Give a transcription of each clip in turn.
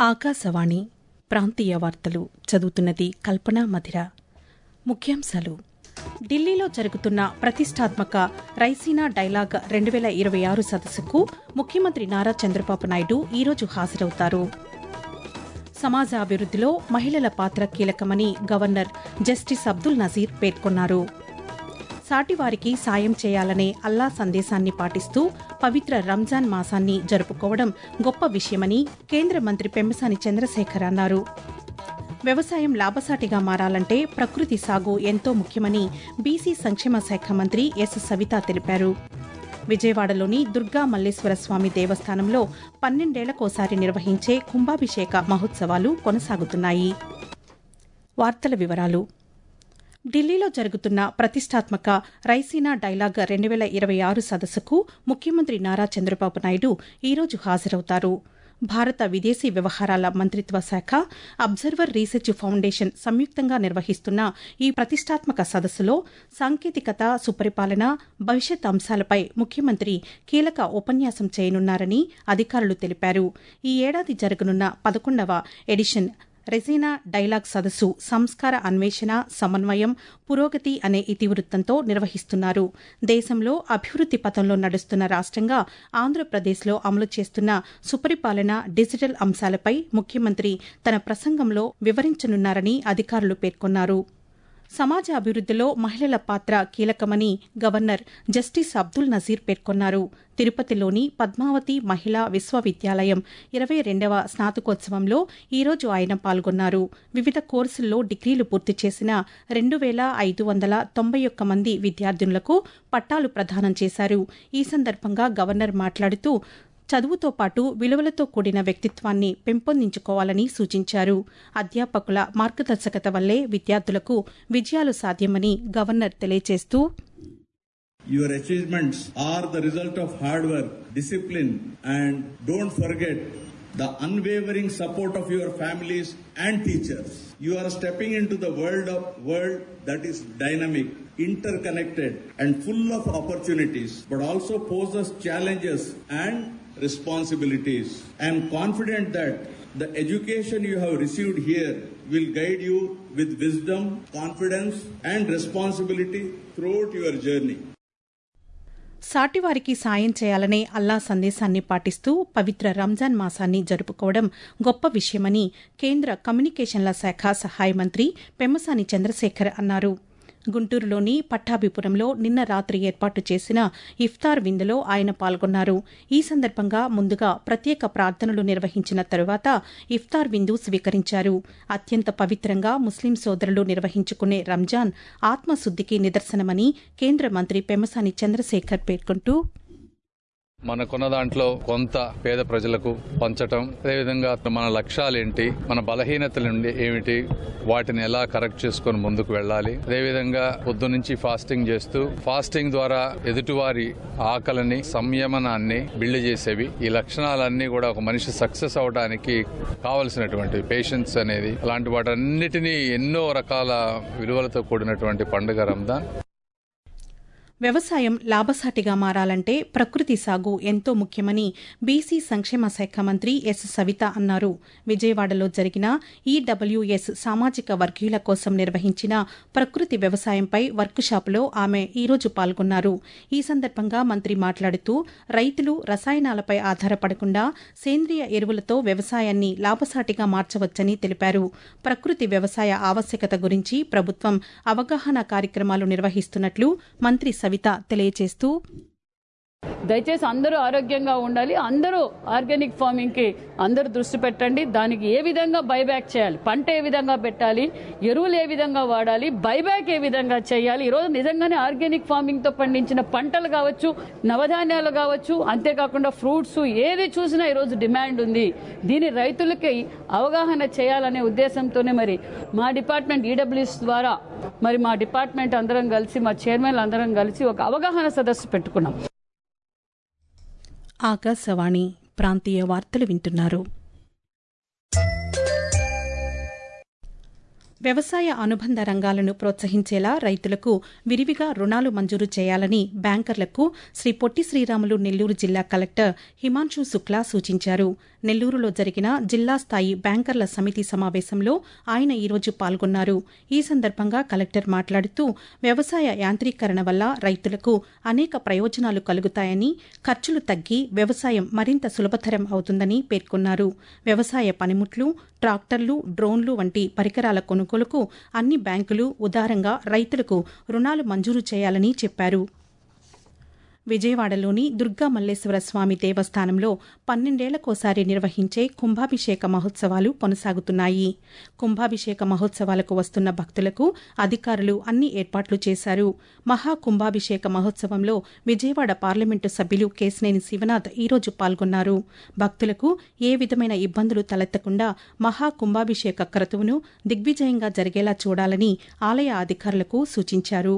ఆకాశవాణి ప్రాంతీయ వార్తలు చదువుతున్నది కల్పన మధిర ముఖ్యాంశాలు ఢిల్లీలో జరుగుతున్న ప్రతిష్టాత్మక రైసీనా డైలాగ్ రెండు వేల ఇరవై ఆరు సదస్సుకు ముఖ్యమంత్రి నారా చంద్రబాబు నాయుడు ఈరోజు హాజరవుతారు సమాజ అభివృద్దిలో మహిళల పాత్ర కీలకమని గవర్నర్ జస్టిస్ అబ్దుల్ నజీర్ పేర్కొన్నారు సాటివారికి సాయం చేయాలనే అల్లా సందేశాన్ని పాటిస్తూ పవిత్ర రంజాన్ మాసాన్ని జరుపుకోవడం గొప్ప విషయమని కేంద్ర మంత్రి పెమ్మసాని చంద్రశేఖర్ అన్నారు వ్యవసాయం లాభసాటిగా మారాలంటే ప్రకృతి సాగు ఎంతో ముఖ్యమని బీసీ సంక్షేమ శాఖ మంత్రి ఎస్ సవిత తెలిపారు విజయవాడలోని దుర్గా మల్లేశ్వర స్వామి దేవస్థానంలో పన్నెండేళ్లకోసారి నిర్వహించే కుంభాభిషేక మహోత్సవాలు కొనసాగుతున్నాయి వార్తల వివరాలు ఢిల్లీలో జరుగుతున్న ప్రతిష్టాత్మక రైసీనా డైలాగ్ రెండు వేల ఇరవై ఆరు సదస్సుకు ముఖ్యమంత్రి నారా చంద్రబాబు నాయుడు ఈరోజు హాజరవుతారు భారత విదేశీ వ్యవహారాల మంత్రిత్వ శాఖ అబ్జర్వర్ రీసెర్చ్ ఫౌండేషన్ సంయుక్తంగా నిర్వహిస్తున్న ఈ ప్రతిష్టాత్మక సదస్సులో సాంకేతికత సుపరిపాలన భవిష్యత్ అంశాలపై ముఖ్యమంత్రి కీలక ఉపన్యాసం చేయనున్నారని అధికారులు తెలిపారు ఈ ఏడాది జరగనున్న పదకొండవ ఎడిషన్ రెజీనా డైలాగ్ సదస్సు సంస్కార అన్వేషణ సమన్వయం పురోగతి అనే ఇతివృత్తంతో నిర్వహిస్తున్నారు దేశంలో అభివృద్ది పథంలో నడుస్తున్న రాష్టంగా ఆంధ్రప్రదేశ్లో అమలు చేస్తున్న సుపరిపాలన డిజిటల్ అంశాలపై ముఖ్యమంత్రి తన ప్రసంగంలో వివరించనున్నారని అధికారులు పేర్కొన్నారు సమాజ అభివృద్దిలో మహిళల పాత్ర కీలకమని గవర్నర్ జస్టిస్ అబ్దుల్ నజీర్ పేర్కొన్నారు తిరుపతిలోని పద్మావతి మహిళా విశ్వవిద్యాలయం ఇరవై రెండవ స్నాతకోత్సవంలో ఈరోజు ఆయన పాల్గొన్నారు వివిధ కోర్సుల్లో డిగ్రీలు పూర్తి చేసిన రెండు వేల ఐదు వందల తొంభై ఒక్క మంది విద్యార్థినులకు పట్టాలు ప్రదానం చేశారు ఈ సందర్భంగా గవర్నర్ మాట్లాడుతూ చదువుతో పాటు విలువలతో కూడిన వ్యక్తిత్వాన్ని పెంపొందించుకోవాలని సూచించారు అధ్యాపకుల మార్గదర్శకత వల్లే విద్యార్థులకు విజయాలు సాధ్యమని గవర్నర్ తెలియజేస్తూ Your achievements are the result of hard work, discipline, and don't forget the unwavering support of your families and teachers. You are stepping into the world of world that is dynamic, interconnected, and full of opportunities, but also poses challenges and responsibilities. I am confident that the education you have received here will guide you with wisdom, confidence, and responsibility throughout your journey. సాటివారికి సాయం చేయాలనే అల్లా సందేశాన్ని పాటిస్తూ పవిత్ర రంజాన్ మాసాన్ని జరుపుకోవడం గొప్ప విషయమని కేంద్ర కమ్యూనికేషన్ల శాఖ సహాయ మంత్రి పెమ్మసాని చంద్రశేఖర్ అన్నారు గుంటూరులోని పట్టాభిపురంలో నిన్న రాత్రి ఏర్పాటు చేసిన ఇఫ్తార్ విందులో ఆయన పాల్గొన్నారు ఈ సందర్భంగా ముందుగా ప్రత్యేక ప్రార్థనలు నిర్వహించిన తరువాత ఇఫ్తార్ విందు స్వీకరించారు అత్యంత పవిత్రంగా ముస్లిం సోదరులు నిర్వహించుకునే రంజాన్ ఆత్మశుద్దికి నిదర్శనమని కేంద్ర మంత్రి పెమ్మసాని చంద్రశేఖర్ పేర్కొంటూ మనకున్న దాంట్లో కొంత పేద ప్రజలకు పంచటం అదేవిధంగా మన లక్ష్యాలేంటి మన బలహీనతలు ఏమిటి వాటిని ఎలా కరెక్ట్ చేసుకుని ముందుకు వెళ్ళాలి అదేవిధంగా పొద్దు నుంచి ఫాస్టింగ్ చేస్తూ ఫాస్టింగ్ ద్వారా ఎదుటివారి ఆకలిని సంయమనాన్ని బిల్డ్ చేసేవి ఈ లక్షణాలన్నీ కూడా ఒక మనిషి సక్సెస్ అవడానికి కావలసినటువంటి పేషెన్స్ అనేది అలాంటి వాటన్నిటినీ ఎన్నో రకాల విలువలతో కూడినటువంటి పండుగ రంజాన్ వ్యవసాయం లాభసాటిగా మారాలంటే ప్రకృతి సాగు ఎంతో ముఖ్యమని బీసీ సంక్షేమ శాఖ మంత్రి ఎస్ సవిత అన్నారు విజయవాడలో జరిగిన ఈడబ్ల్యూఎస్ సామాజిక వర్గీయుల కోసం నిర్వహించిన ప్రకృతి వ్యవసాయంపై వర్కుషాపులో ఆమె ఈరోజు పాల్గొన్నారు ఈ సందర్భంగా మంత్రి మాట్లాడుతూ రైతులు రసాయనాలపై ఆధారపడకుండా సేంద్రియ ఎరువులతో వ్యవసాయాన్ని లాభసాటిగా మార్చవచ్చని తెలిపారు ప్రకృతి వ్యవసాయ ఆవశ్యకత గురించి ప్రభుత్వం అవగాహన కార్యక్రమాలు నిర్వహిస్తున్నట్లు మంత్రి సవిత తెలియజేస్తూ దయచేసి అందరూ ఆరోగ్యంగా ఉండాలి అందరూ ఆర్గానిక్ ఫార్మింగ్ కి అందరూ దృష్టి పెట్టండి దానికి ఏ విధంగా బైబ్యాక్ చేయాలి పంట ఏ విధంగా పెట్టాలి ఎరువులు ఏ విధంగా వాడాలి బైబ్యాక్ ఏ విధంగా చేయాలి ఈరోజు నిజంగానే ఆర్గానిక్ ఫార్మింగ్ తో పండించిన పంటలు కావచ్చు నవధాన్యాలు కావచ్చు అంతేకాకుండా ఫ్రూట్స్ ఏది చూసినా ఈరోజు డిమాండ్ ఉంది దీని రైతులకి అవగాహన చేయాలనే ఉద్దేశంతోనే మరి మా డిపార్ట్మెంట్ ఈడబ్ల్యూఎస్ ద్వారా మరి మా డిపార్ట్మెంట్ అందరం కలిసి మా చైర్మన్ అందరం కలిసి ఒక అవగాహన సదస్సు పెట్టుకున్నాం ఆకాశవాణి ప్రాంతీయ వార్తలు వింటున్నారు వ్యవసాయ అనుబంధ రంగాలను ప్రోత్సహించేలా రైతులకు విరివిగా రుణాలు మంజూరు చేయాలని బ్యాంకర్లకు శ్రీ పొట్టి శ్రీరాములు నెల్లూరు జిల్లా కలెక్టర్ హిమాంశు శుక్లా సూచించారు నెల్లూరులో జరిగిన జిల్లా స్థాయి బ్యాంకర్ల సమితి సమావేశంలో ఆయన ఈరోజు పాల్గొన్నారు ఈ సందర్భంగా కలెక్టర్ మాట్లాడుతూ వ్యవసాయ యాంత్రీకరణ వల్ల రైతులకు అనేక ప్రయోజనాలు కలుగుతాయని ఖర్చులు తగ్గి వ్యవసాయం మరింత సులభతరం అవుతుందని పేర్కొన్నారు వ్యవసాయ పనిముట్లు ట్రాక్టర్లు డ్రోన్లు వంటి పరికరాల కొనుగోలుకు అన్ని బ్యాంకులు ఉదారంగా రైతులకు రుణాలు మంజూరు చేయాలని చెప్పారు విజయవాడలోని దుర్గా మల్లేశ్వర స్వామి దేవస్థానంలో పన్నెండేళ్లకోసారి నిర్వహించే కుంభాభిషేక మహోత్సవాలు కొనసాగుతున్నాయి కుంభాభిషేక మహోత్సవాలకు వస్తున్న భక్తులకు అధికారులు అన్ని ఏర్పాట్లు చేశారు మహా కుంభాభిషేక మహోత్సవంలో విజయవాడ పార్లమెంటు సభ్యులు కేశినేని శివనాథ్ ఈరోజు పాల్గొన్నారు భక్తులకు ఏ విధమైన ఇబ్బందులు తలెత్తకుండా మహా కుంభాభిషేక క్రతువును దిగ్విజయంగా జరిగేలా చూడాలని ఆలయ అధికారులకు సూచించారు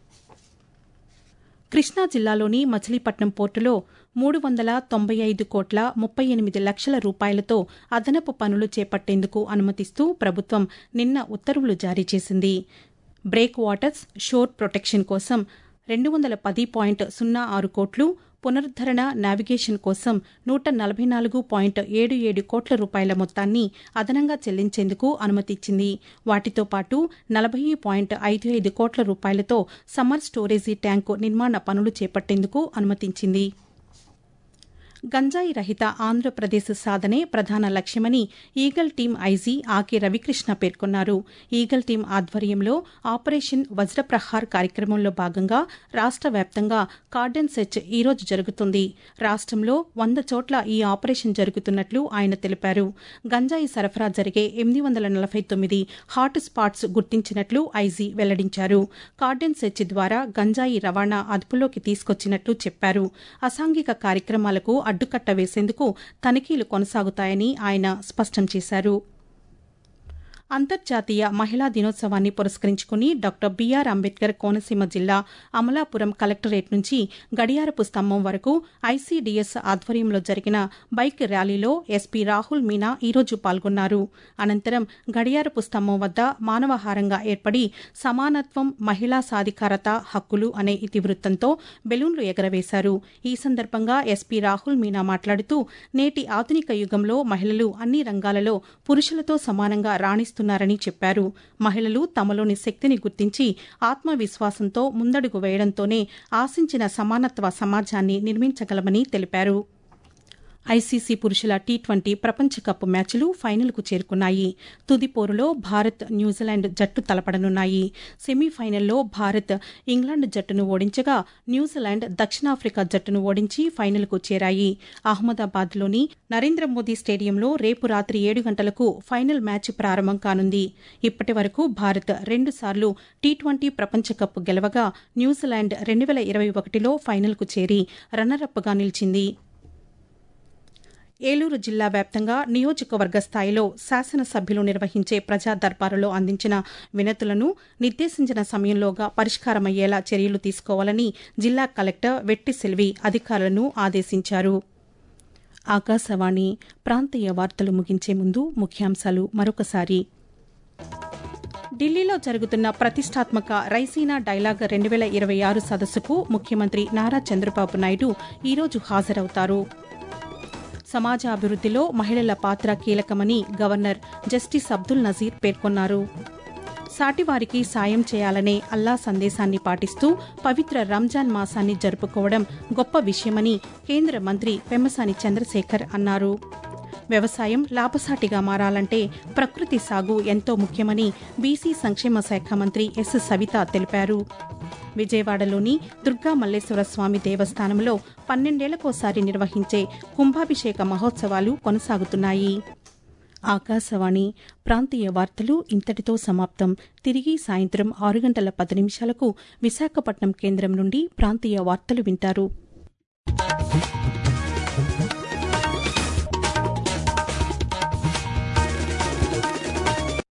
కృష్ణా జిల్లాలోని మచిలీపట్నం పోర్టులో మూడు వందల తొంభై ఐదు కోట్ల ముప్పై ఎనిమిది లక్షల రూపాయలతో అదనపు పనులు చేపట్టేందుకు అనుమతిస్తూ ప్రభుత్వం నిన్న ఉత్తర్వులు జారీ చేసింది బ్రేక్ వాటర్స్ షోర్ ప్రొటెక్షన్ కోసం రెండు వందల పది పాయింట్ సున్నా ఆరు కోట్లు పునరుద్దరణ నావిగేషన్ కోసం నూట నలభై నాలుగు పాయింట్ ఏడు ఏడు కోట్ల రూపాయల మొత్తాన్ని అదనంగా చెల్లించేందుకు అనుమతిచ్చింది వాటితో పాటు నలభై పాయింట్ ఐదు ఐదు కోట్ల రూపాయలతో సమ్మర్ స్టోరేజీ ట్యాంకు నిర్మాణ పనులు చేపట్టేందుకు అనుమతించింది గంజాయి రహిత ఆంధ్రప్రదేశ్ సాధనే ప్రధాన లక్ష్యమని Eagle team IG A K Ravikrishna పేర్కొన్నారు ఈగల్ టీం ఆధ్వర్యంలో ఆపరేషన్ వజ్రప్రహార్ కార్యక్రమంలో భాగంగా రాష్ట వ్యాప్తంగా కార్డన్ సెర్చ్ ఈరోజు జరుగుతుంది రాష్ట్రంలో వంద చోట్ల ఈ ఆపరేషన్ జరుగుతున్నట్లు ఆయన తెలిపారు గంజాయి సరఫరా జరిగే ఎనిమిది వందల నలభై తొమ్మిది హాట్ స్పాట్స్ గుర్తించినట్లు ఐజీ వెల్లడించారు కార్డన్ సెర్చ్ ద్వారా గంజాయి రవాణా అదుపులోకి తీసుకొచ్చినట్లు చెప్పారు అసాంఘిక కార్యక్రమాలకు అడ్డుకట్ట వేసేందుకు తనిఖీలు కొనసాగుతాయని ఆయన స్పష్టం చేశారు అంతర్జాతీయ మహిళా దినోత్సవాన్ని పురస్కరించుకుని డాక్టర్ బీఆర్ అంబేద్కర్ కోనసీమ జిల్లా అమలాపురం కలెక్టరేట్ నుంచి గడియారపు స్తంభం వరకు ఐసీడీఎస్ ఆధ్వర్యంలో జరిగిన బైక్ ర్యాలీలో ఎస్పీ రాహుల్ మీనా ఈరోజు పాల్గొన్నారు అనంతరం గడియారపు స్తంభం వద్ద మానవహారంగా ఏర్పడి సమానత్వం మహిళా సాధికారత హక్కులు అనే ఇతివృత్తంతో బెలూన్లు ఎగరవేశారు ఈ సందర్భంగా ఎస్పీ రాహుల్ మీనా మాట్లాడుతూ నేటి ఆధునిక యుగంలో మహిళలు అన్ని రంగాలలో పురుషులతో సమానంగా రాణిస్తున్నారు చేస్తున్నారని చెప్పారు మహిళలు తమలోని శక్తిని గుర్తించి ఆత్మవిశ్వాసంతో ముందడుగు వేయడంతోనే ఆశించిన సమానత్వ సమాజాన్ని నిర్మించగలమని తెలిపారు ఐసీసీ పురుషుల టీ ట్వంటీ ప్రపంచ కప్ మ్యాచ్లు ఫైనల్కు చేరుకున్నాయి తుది పోరులో భారత్ న్యూజిలాండ్ జట్టు తలపడనున్నాయి సెమీఫైనల్లో భారత్ ఇంగ్లాండ్ జట్టును ఓడించగా న్యూజిలాండ్ దక్షిణాఫ్రికా జట్టును ఓడించి ఫైనల్కు చేరాయి అహ్మదాబాద్లోని నరేంద్ర మోదీ స్టేడియంలో రేపు రాత్రి ఏడు గంటలకు ఫైనల్ మ్యాచ్ ప్రారంభం కానుంది ఇప్పటి వరకు భారత్ రెండుసార్లు టీ ట్వంటీ ప్రపంచ కప్ గెలవగా న్యూజిలాండ్ రెండు వేల ఇరవై ఒకటిలో ఫైనల్కు చేరి రన్నరప్గా నిలిచింది ఏలూరు జిల్లా వ్యాప్తంగా నియోజకవర్గ స్థాయిలో శాసనసభ్యులు నిర్వహించే ప్రజా దర్బారులో అందించిన వినతులను నిర్దేశించిన సమయంలోగా పరిష్కారమయ్యేలా చర్యలు తీసుకోవాలని జిల్లా కలెక్టర్ వెట్టి సెల్వి అధికారులను ఆదేశించారు ఆకాశవాణి ప్రాంతీయ వార్తలు ముగించే ముందు ముఖ్యాంశాలు మరొకసారి ఢిల్లీలో జరుగుతున్న ప్రతిష్టాత్మక రైసీనా డైలాగ్ రెండు వేల ఇరవై ఆరు సదస్సుకు ముఖ్యమంత్రి నారా చంద్రబాబు నాయుడు ఈరోజు హాజరవుతారు సమాజ అభివృద్దిలో మహిళల పాత్ర కీలకమని గవర్నర్ జస్టిస్ అబ్దుల్ నజీర్ పేర్కొన్నారు సాటివారికి సాయం చేయాలనే అల్లా సందేశాన్ని పాటిస్తూ పవిత్ర రంజాన్ మాసాన్ని జరుపుకోవడం గొప్ప విషయమని కేంద్ర మంత్రి పెమ్మసాని చంద్రశేఖర్ అన్నారు వ్యవసాయం లాభసాటిగా మారాలంటే ప్రకృతి సాగు ఎంతో ముఖ్యమని బీసీ సంక్షేమ శాఖ మంత్రి ఎస్ సవిత తెలిపారు విజయవాడలోని దుర్గా మల్లేశ్వర స్వామి దేవస్థానంలో పన్నెండేళ్లకోసారి నిర్వహించే కుంభాభిషేక మహోత్సవాలు కొనసాగుతున్నాయి ఆకాశవాణి ప్రాంతీయ వార్తలు ఇంతటితో సమాప్తం తిరిగి సాయంత్రం ఆరు గంటల పది నిమిషాలకు విశాఖపట్నం కేంద్రం నుండి ప్రాంతీయ వార్తలు వింటారు